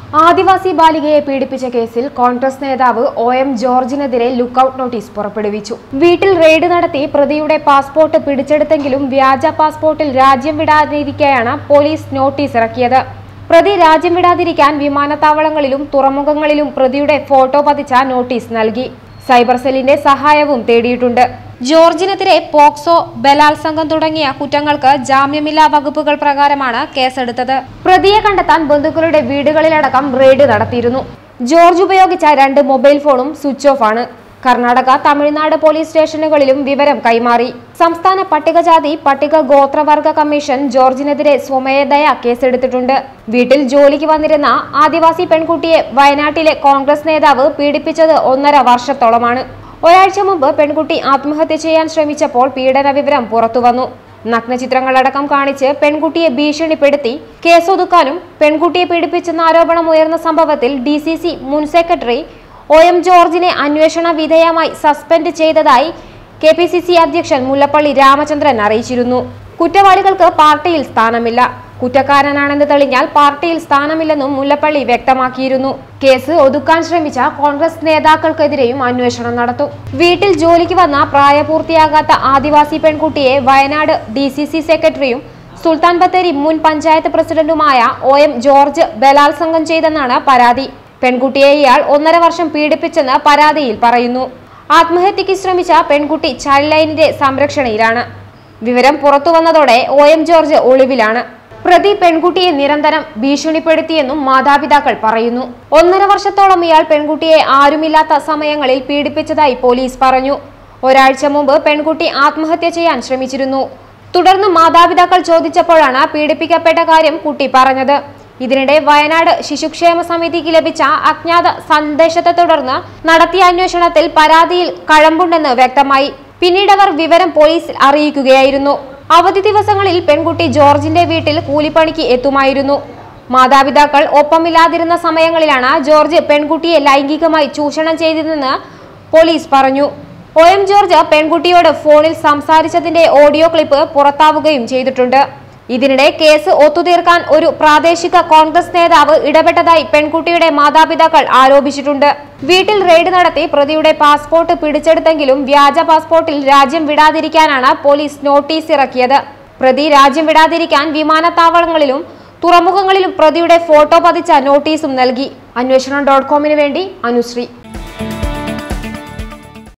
ആദിവാസി ബാലികയെ പീഡിപ്പിച്ച കേസിൽ കോൺഗ്രസ് നേതാവ് ഒ എം ജോർജിനെതിരെ ലുക്കൌട്ട് നോട്ടീസ് പുറപ്പെടുവിച്ചു വീട്ടിൽ റെയ്ഡ് നടത്തി പ്രതിയുടെ പാസ്പോർട്ട് പിടിച്ചെടുത്തെങ്കിലും വ്യാജ പാസ്പോർട്ടിൽ രാജ്യം വിടാതിരിക്കെയാണ് പോലീസ് നോട്ടീസ് ഇറക്കിയത് പ്രതി രാജ്യം വിടാതിരിക്കാൻ വിമാനത്താവളങ്ങളിലും തുറമുഖങ്ങളിലും പ്രതിയുടെ ഫോട്ടോ പതിച്ച നോട്ടീസ് നൽകി സൈബർ സെല്ലിന്റെ സഹായവും തേടിയിട്ടുണ്ട് ജോർജിനെതിരെ പോക്സോ ബലാത്സംഗം തുടങ്ങിയ കുറ്റങ്ങൾക്ക് ജാമ്യമില്ലാ വകുപ്പുകൾ പ്രകാരമാണ് കേസെടുത്തത് പ്രതിയെ കണ്ടെത്താൻ ബന്ധുക്കളുടെ വീടുകളിലടക്കം റെയ്ഡ് നടത്തിയിരുന്നു ജോർജ് ഉപയോഗിച്ച രണ്ട് മൊബൈൽ ഫോണും സ്വിച്ച് ഓഫ് ആണ് കർണാടക തമിഴ്നാട് പോലീസ് സ്റ്റേഷനുകളിലും വിവരം കൈമാറി സംസ്ഥാന പട്ടികജാതി പട്ടിക ഗോത്രവർഗ കമ്മീഷൻ ജോർജിനെതിരെ സ്വമേധയാ കേസെടുത്തിട്ടുണ്ട് വീട്ടിൽ ജോലിക്ക് വന്നിരുന്ന ആദിവാസി പെൺകുട്ടിയെ വയനാട്ടിലെ കോൺഗ്രസ് നേതാവ് പീഡിപ്പിച്ചത് ഒന്നര വർഷത്തോളമാണ് ഒരാഴ്ച മുമ്പ് പെൺകുട്ടി ആത്മഹത്യ ചെയ്യാൻ ശ്രമിച്ചപ്പോൾ പീഡന വിവരം പുറത്തുവന്നു നഗ്നചിത്രങ്ങളടക്കം കാണിച്ച് പെൺകുട്ടിയെ ഭീഷണിപ്പെടുത്തി കേസൊതുക്കാനും പെൺകുട്ടിയെ പീഡിപ്പിച്ചെന്ന ആരോപണം ഉയർന്ന സംഭവത്തിൽ ഡി സി സി മുൻ സെക്രട്ടറി ഒ എം ജോർജിനെ അന്വേഷണ വിധേയമായി സസ്പെൻഡ് ചെയ്തതായി കെ പി സി സി അധ്യക്ഷൻ മുല്ലപ്പള്ളി രാമചന്ദ്രൻ അറിയിച്ചിരുന്നു കുറ്റവാളികൾക്ക് പാർട്ടിയിൽ സ്ഥാനമില്ല കുറ്റക്കാരനാണെന്ന് തെളിഞ്ഞാൽ പാർട്ടിയിൽ സ്ഥാനമില്ലെന്നും മുല്ലപ്പള്ളി വ്യക്തമാക്കിയിരുന്നു കേസ് ഒതുക്കാൻ ശ്രമിച്ച കോൺഗ്രസ് നേതാക്കൾക്കെതിരെയും അന്വേഷണം നടത്തും വീട്ടിൽ ജോലിക്ക് വന്ന പ്രായപൂർത്തിയാകാത്ത ആദിവാസി പെൺകുട്ടിയെ വയനാട് ഡി സി സി സെക്രട്ടറിയും സുൽത്താൻ ബത്തേരി മുൻ പഞ്ചായത്ത് പ്രസിഡന്റുമായ ഒ എം ജോർജ് ബലാത്സംഗം ചെയ്തെന്നാണ് പരാതി പെൺകുട്ടിയെ ഇയാൾ ഒന്നര വർഷം പീഡിപ്പിച്ചെന്ന് പരാതിയിൽ പറയുന്നു ആത്മഹത്യക്ക് ശ്രമിച്ച പെൺകുട്ടി ചൈൽഡ് ലൈനിന്റെ സംരക്ഷണയിലാണ് വിവരം പുറത്തു വന്നതോടെ ഒ എം ജോർജ് ഒളിവിലാണ് പ്രതി പെൺകുട്ടിയെ നിരന്തരം ഭീഷണിപ്പെടുത്തിയെന്നും മാതാപിതാക്കൾ പറയുന്നു ഒന്നര വർഷത്തോളം ഇയാൾ പെൺകുട്ടിയെ ആരുമില്ലാത്ത സമയങ്ങളിൽ പീഡിപ്പിച്ചതായി പോലീസ് പറഞ്ഞു ഒരാഴ്ച മുമ്പ് പെൺകുട്ടി ആത്മഹത്യ ചെയ്യാൻ ശ്രമിച്ചിരുന്നു തുടർന്ന് മാതാപിതാക്കൾ ചോദിച്ചപ്പോഴാണ് പീഡിപ്പിക്കപ്പെട്ട കാര്യം കുട്ടി പറഞ്ഞത് ഇതിനിടെ വയനാട് ശിശുക്ഷേമ സമിതിക്ക് ലഭിച്ച അജ്ഞാത സന്ദേശത്തെ തുടർന്ന് നടത്തിയ അന്വേഷണത്തിൽ പരാതിയിൽ കഴമ്പുണ്ടെന്ന് വ്യക്തമായി പിന്നീട് അവർ വിവരം പോലീസിൽ അറിയിക്കുകയായിരുന്നു അവധി ദിവസങ്ങളിൽ പെൺകുട്ടി ജോർജിന്റെ വീട്ടിൽ കൂലിപ്പണിക്ക് എത്തുമായിരുന്നു മാതാപിതാക്കൾ ഒപ്പമില്ലാതിരുന്ന സമയങ്ങളിലാണ് ജോർജ് പെൺകുട്ടിയെ ലൈംഗികമായി ചൂഷണം ചെയ്തതെന്ന് പോലീസ് പറഞ്ഞു ഒ എം ജോർജ് പെൺകുട്ടിയോട് ഫോണിൽ സംസാരിച്ചതിന്റെ ഓഡിയോ ക്ലിപ്പ് പുറത്താവുകയും ചെയ്തിട്ടുണ്ട് ഇതിനിടെ കേസ് ഒത്തുതീർക്കാൻ ഒരു പ്രാദേശിക കോൺഗ്രസ് നേതാവ് ഇടപെട്ടതായി പെൺകുട്ടിയുടെ മാതാപിതാക്കൾ ആരോപിച്ചിട്ടുണ്ട് വീട്ടിൽ റെയ്ഡ് നടത്തി പ്രതിയുടെ പാസ്പോർട്ട് പിടിച്ചെടുത്തെങ്കിലും വ്യാജ പാസ്പോർട്ടിൽ രാജ്യം വിടാതിരിക്കാനാണ് പോലീസ് നോട്ടീസ് ഇറക്കിയത് പ്രതി രാജ്യം വിടാതിരിക്കാൻ വിമാനത്താവളങ്ങളിലും തുറമുഖങ്ങളിലും പ്രതിയുടെ ഫോട്ടോ പതിച്ച നോട്ടീസും നൽകി അന്വേഷണം ഡോട്ട് കോമിന് വേണ്ടി അനുശ്രീ